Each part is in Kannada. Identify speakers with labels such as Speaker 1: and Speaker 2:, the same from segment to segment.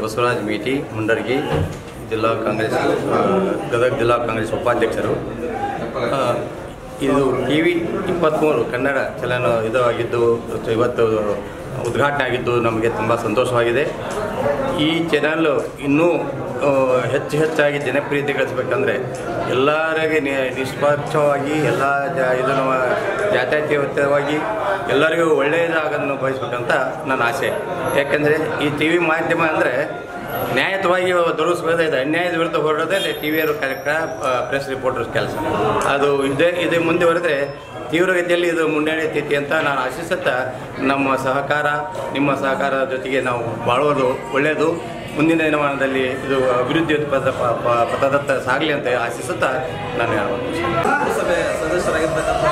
Speaker 1: ಬಸವರಾಜ್ ಮೀಟಿ ಮುಂಡರ್ಗಿ ಜಿಲ್ಲಾ ಕಾಂಗ್ರೆಸ್ ಆ, ಗದಗ ಜಿಲ್ಲಾ ಕಾಂಗ್ರೆಸ್ ಉಪಾಧ್ಯಕ್ಷರು ಆ, ಇದು ಟಿ ವಿ ಇಪ್ಪತ್ತ್ಮೂರು ಕನ್ನಡ ಚಲನ ಇದು ಆಗಿದ್ದು ಇವತ್ತು ಉದ್ಘಾಟನೆ ಆಗಿದ್ದು ನಮಗೆ ತುಂಬ ಸಂತೋಷವಾಗಿದೆ ಈ ಚಾನಲ್ ಇನ್ನೂ ಆ, ಹೆಚ್ಚು ಹೆಚ್ಚಾಗಿ ಜನಪ್ರಿಯತೆ ಗಳಿಸ್ಬೇಕಂದ್ರೆ ಎಲ್ಲರಿಗೆ ನಿ- ನಿಷ್ಪಕ್ಷವಾಗಿ ಎಲ್ಲ ಜ ಇದನ್ನು ಜಾತ್ಯತೀತವಾಗಿ ಎಲ್ಲರಿಗೂ ಒಳ್ಳೆಯದಾಗೋದನ್ನು ಬಯಸ್ಬೇಕಂತ ನನ್ನ ಆಸೆ ಯಾಕೆಂದರೆ ಈ ಟಿ ವಿ ಮಾಧ್ಯಮ ಅಂದರೆ ನ್ಯಾಯಯುತವಾಗಿ ದುರುಸ್ಬೋದಿದೆ ಅನ್ಯಾಯದ ವಿರುದ್ಧ ಹೊರಡೋದೇ ಟಿ ವಿಯವರು ಕಾರ್ಯಕ್ರಮ ಪ್ರೆಸ್ ರಿಪೋರ್ಟರ್ಸ್ ಕೆಲಸ ಅದು ಇದೇ ಇದೇ ಮುಂದುವರೆದ್ರೆ ತೀವ್ರಗತಿಯಲ್ಲಿ ಇದು ಮುನ್ನಡೆಯುತ್ತೈತಿ ಅಂತ ನಾನು ಆಶಿಸುತ್ತಾ ನಮ್ಮ ಸಹಕಾರ ನಿಮ್ಮ ಸಹಕಾರ ಜೊತೆಗೆ ನಾವು ಬಾಳುವುದು ಒಳ್ಳೆಯದು ಮುಂದಿನ ದಿನಮಾನದಲ್ಲಿ ಇದು ಅಭಿವೃದ್ಧಿ ಪದ ಪ- ಪ- ಪಥದತ್ತ ಸಾಗಲಿ ಅಂತ ಆಶಿಸುತ್ತಾ ನಾನು ಹೇಳ್ಬೋದು
Speaker 2: ಸಭೆ ಸದಸ್ಯರಾಗಿರ್ತಕ್ಕಂಥ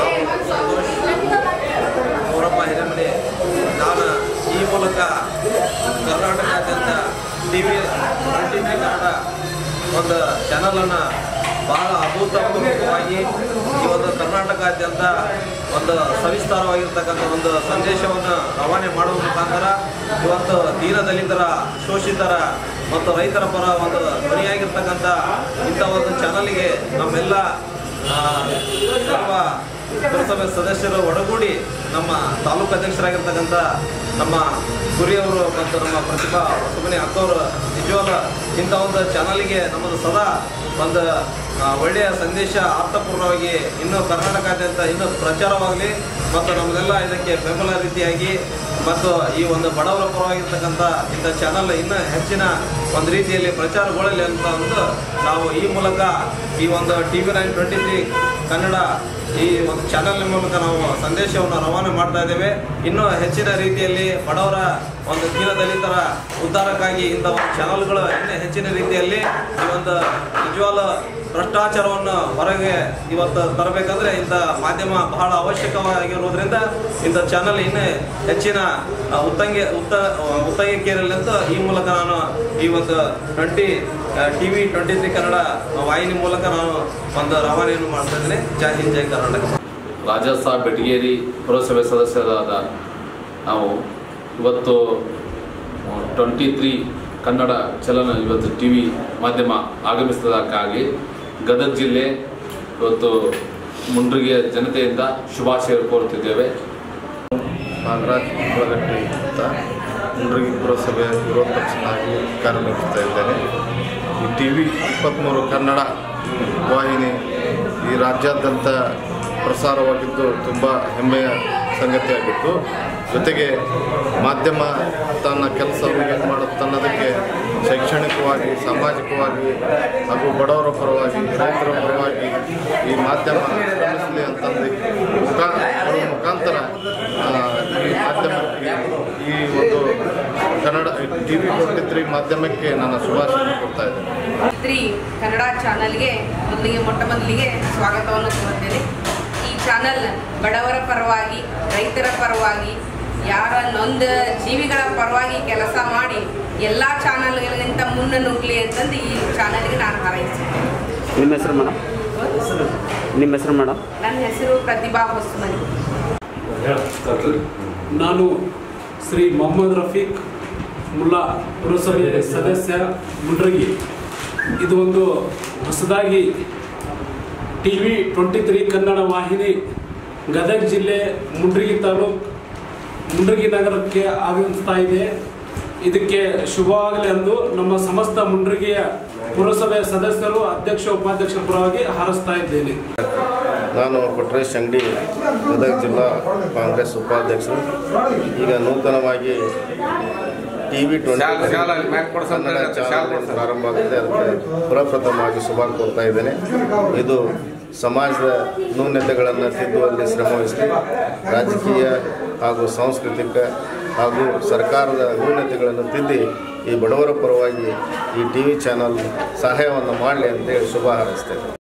Speaker 2: ನಾವು ಅವರಪ್ಪ ಹಿರೇಮಣಿ ನಾನು ಈ ಮೂಲಕ ಕರ್ನಾಟಕದಾದ್ಯಂತ ಟಿ ವಿ ಕನ್ನಡ ಒಂದು ಚಾನಲನ್ನು ಬಹಳ ಅಭೂತಪೂರ್ವಕವಾಗಿ ಈ ಒಂದು ಕರ್ನಾಟಕಾದ್ಯಂತ ಒಂದು ಸವಿಸ್ತಾರವಾಗಿರ್ತಕ್ಕಂಥ ಒಂದು ಸಂದೇಶವನ್ನು ರವಾನೆ ಮಾಡುವ ಮುಖಾಂತರ ಇವತ್ತು ದೀನ ದಲಿತರ ಶೋಷಿತರ ಮತ್ತು ರೈತರ ಪರ ಒಂದು ಧ್ವನಿಯಾಗಿರ್ತಕ್ಕಂಥ ಇಂಥ ಒಂದು ಚಾನಲ್ಗೆ ನಮ್ಮೆಲ್ಲ ಆ, ಸರ್ವ ಪುರಸಭೆ ಸದಸ್ಯರು ಒಡಗೂಡಿ ನಮ್ಮ ತಾಲೂಕು ಅಧ್ಯಕ್ಷರಾಗಿರ್ತಕ್ಕಂಥ ನಮ್ಮ ಗುರಿಯವರು ಮತ್ತು ನಮ್ಮ ಪ್ರತಿಭಾ ಸುಮನೆ ಅಕ್ಕವರು ನಿಜವಾದ ಇಂಥ ಒಂದು ಚಾನಲ್ಗೆ ನಮ್ಮದು ಸದಾ ಒಂದು ಆ, ಒಳ್ಳೆಯ ಸಂದೇಶ ಅರ್ಥಪೂರ್ಣವಾಗಿ ಇನ್ನೂ ಕರ್ನಾಟಕಾದ್ಯಂತ ಇನ್ನೂ ಪ್ರಚಾರವಾಗಲಿ ಮತ್ತು ನಮ್ಮದೆಲ್ಲ ಇದಕ್ಕೆ ಬೆಂಬಲ ರೀತಿಯಾಗಿ ಮತ್ತು ಈ ಒಂದು ಬಡವರ ಪರವಾಗಿರ್ತಕ್ಕಂಥ ಇಂಥ ಚಾನಲ್ ಇನ್ನೂ ಹೆಚ್ಚಿನ ಒಂದು ರೀತಿಯಲ್ಲಿ ಪ್ರಚಾರಗೊಳ್ಳಲಿ ಅಂತ ಒಂದು ನಾವು ಈ ಮೂಲಕ ಈ ಒಂದು T V nine twenty three Kannada ಈ ಒಂದು ಚಾನಲ್ ಮೂಲಕ ನಾವು ಸಂದೇಶವನ್ನು ರವಾನೆ ಮಾಡ್ತಾ ಇದ್ದೇವೆ ಇನ್ನೂ ಹೆಚ್ಚಿನ ರೀತಿಯಲ್ಲಿ ಬಡವರ ಒಂದು ದೀನ ದಲಿತರ ಉದ್ಧಾರಕ್ಕಾಗಿ ಇಂಥ ಒಂದು ಚಾನಲ್ಗಳು ಇನ್ನೂ ಹೆಚ್ಚಿನ ರೀತಿಯಲ್ಲಿ ಈ ಒಂದು ನಿಜವಾದ ಭ್ರಷ್ಟಾಚಾರವನ್ನು ಹೊರಗೆ ಇವತ್ತು ತರಬೇಕಂದ್ರೆ ಇಂಥ ಮಾಧ್ಯಮ ಬಹಳ ಅವಶ್ಯಕವಾಗಿರುವುದರಿಂದ ಇಂಥ ಚಾನಲ್ ಇನ್ನೂ ಹೆಚ್ಚಿನ ಆ, ಉತ್ತಂಗೆ ಉತ್ತ ಉತ್ತಂಗಕ್ಕೇರಲಿ ಅಂತ ಈ ಮೂಲಕ ನಾನು ಈ ಒಂದು twenty T V twenty three Kannada ವಾಹಿನಿ ಮೂಲಕ ನಾನು ಒಂದು ರವಾನೆಯನ್ನು ಮಾಡ್ತಾ ಇದ್ದೇನೆ ಜೈ ಹಿಂದ್ ಜೈ ಕರ್ನಾಟಕ
Speaker 3: ರಾಜಸ್ಥ ಬೆಟಗೇರಿ ಪುರಸಭೆ ಸದಸ್ಯರಾದ ನಾವು ಇವತ್ತು ಟ್ವೆಂಟಿ ತ್ರೀ ಕನ್ನಡ ಚಲನ ಇವತ್ತು ಟಿ ವಿ ಮಾಧ್ಯಮ ಆಗಮಿಸಿದ್ದಕ್ಕಾಗಿ ಗದಗ ಜಿಲ್ಲೆ ಇವತ್ತು ಮುಂಡ್ರಿಗೆಯ ಜನತೆಯಿಂದ ಶುಭಾಶಯ ಕೋರುತ್ತಿದ್ದೇವೆ
Speaker 4: ನಾಗರಾಜ್ ಕುಳಗಟ್ಟಿ ಅಂತ ಮುಂಡ್ರಿಗಿ ಪುರಸಭೆಯ ವಿರೋಧ ಪಕ್ಷನಾಗಿ ಕಾರ್ಯನಿರ್ವಹಿಸ್ತಾ ಇದ್ದೇನೆ ಈ ಟಿ ವಿ ಇಪ್ಪತ್ತ್ಮೂರು ಕನ್ನಡ ವಾಹಿನಿ ಈ ರಾಜ್ಯಾದ್ಯಂತ ಪ್ರಸಾರವಾಗಿದ್ದು ತುಂಬ ಹೆಮ್ಮೆಯ ಸಂಗತಿಯಾಗಿತ್ತು ಜೊತೆಗೆ ಮಾಧ್ಯಮ ತನ್ನ ಕೆಲಸವನ್ನು ಮಾಡುತ್ತನ್ನೋದಕ್ಕೆ ಶೈಕ್ಷಣಿಕವಾಗಿ ಸಾಮಾಜಿಕವಾಗಿ ಹಾಗೂ ಬಡವರ ಪರವಾಗಿ ರೈತರ ಪರವಾಗಿ ಈ ಮಾಧ್ಯಮ ಶ್ರಮಿಸಲಿ ಅಂತಂದು ಮುಖಾ ಬರುವ ಮುಖಾಂತರ ಆ, ಈ ಮಾಧ್ಯಮಕ್ಕೆ ಈ ಒಂದು Kannada T V twenty three ಮಾಧ್ಯಮಕ್ಕೆ ನನ್ನ ಶುಭಾಶಯ ಕೊಡ್ತಾ ಇದ್ದೇನೆ
Speaker 5: ತ್ರೀ ಕನ್ನಡ ಚಾನಲ್ಗೆ ಮೊದಲಿಗೆ ಮೊಟ್ಟ ಮೊದಲಿಗೆ ಸ್ವಾಗತವನ್ನು ಕೋರುತ್ತೇನೆ ಈ ಚಾನಲ್ ಬಡವರ ಪರವಾಗಿ ರೈತರ ಪರವಾಗಿ ಯಾರ ನೊಂದ ಜೀವಿಗಳ ಪರವಾಗಿ ಕೆಲಸ ಮಾಡಿ ಎಲ್ಲ ಚಾನಲ್ಗಳಿಗಿಂತ ಮುನ್ನ ನುಗ್ಲಿ ಅಂತಂದು ಈ ಚಾನಲ್ಗೆ ನಾನು ಹಾರೈಸುತ್ತೇನೆ
Speaker 6: ನಿಮ್ಮ ಹೆಸರು ಮೇಡಮ್ ನಿಮ್ಮ ಹೆಸರು ಮೇಡಮ್
Speaker 5: ನನ್ನ ಹೆಸರು ಪ್ರತಿಭಾ ಹೊಸಮನಿ
Speaker 7: ನಾನು ಶ್ರೀ ಮೊಹಮ್ಮದ್ ರಫೀಕ್ ಮುಲ್ಲಾ ಪುರಸಭೆ ಸದಸ್ಯ ಮುಂಡ್ರಗಿ ಇದು ಒಂದು ಹೊಸದಾಗಿ T V twenty three Kannada ವಾಹಿನಿ ಗದಗ ಜಿಲ್ಲೆ ಮುಂಡ್ರಗಿ ತಾಲೂಕು ಮುಂಡ್ರಗಿ ನಗರಕ್ಕೆ ಆಗಮಿಸ್ತಾ ಇದೆ ಇದಕ್ಕೆ ಶುಭವಾಗಲಿ ಎಂದು ನಮ್ಮ ಸಮಸ್ತ ಮುಂಡ್ರಗಿಯ ಪುರಸಭೆ ಸದಸ್ಯರು ಅಧ್ಯಕ್ಷ ಉಪಾಧ್ಯಕ್ಷರ ಪರವಾಗಿ ಹಾರೈಸ್ತಾ ಇದ್ದೇನೆ
Speaker 4: ನಾನು ಕೊಟ್ರೇಶ್ ಅಂಗಡಿ ಗದಗ ಜಿಲ್ಲಾ ಕಾಂಗ್ರೆಸ್ ಉಪಾಧ್ಯಕ್ಷರು ಈಗ ನೂತನವಾಗಿ T V twenty Kannada channel ಪ್ರಾರಂಭ ಆಗಿದೆ ಅದಕ್ಕೆ ಪ್ರಪ್ರಥಮವಾಗಿ ಶುಭ ಕೋರ್ತಾ ಇದ್ದೇನೆ ಇದು ಸಮಾಜದ ನ್ಯೂನ್ಯತೆಗಳನ್ನು ತಿದ್ದುವಲ್ಲಿ ಶ್ರಮವಹಿಸಿ ರಾಜಕೀಯ ಹಾಗೂ ಸಾಂಸ್ಕೃತಿಕ ಹಾಗೂ ಸರ್ಕಾರದ ನ್ಯೂನ್ಯತೆಗಳನ್ನು ತಿದ್ದಿ ಈ ಬಡವರ ಪರವಾಗಿ ಈ ಟಿ ವಿ ಚಾನಲ್ ಸಹಾಯವನ್ನು ಮಾಡಲಿ ಅಂತೇಳಿ ಶುಭ ಹಾರೈಸ್ತೇನೆ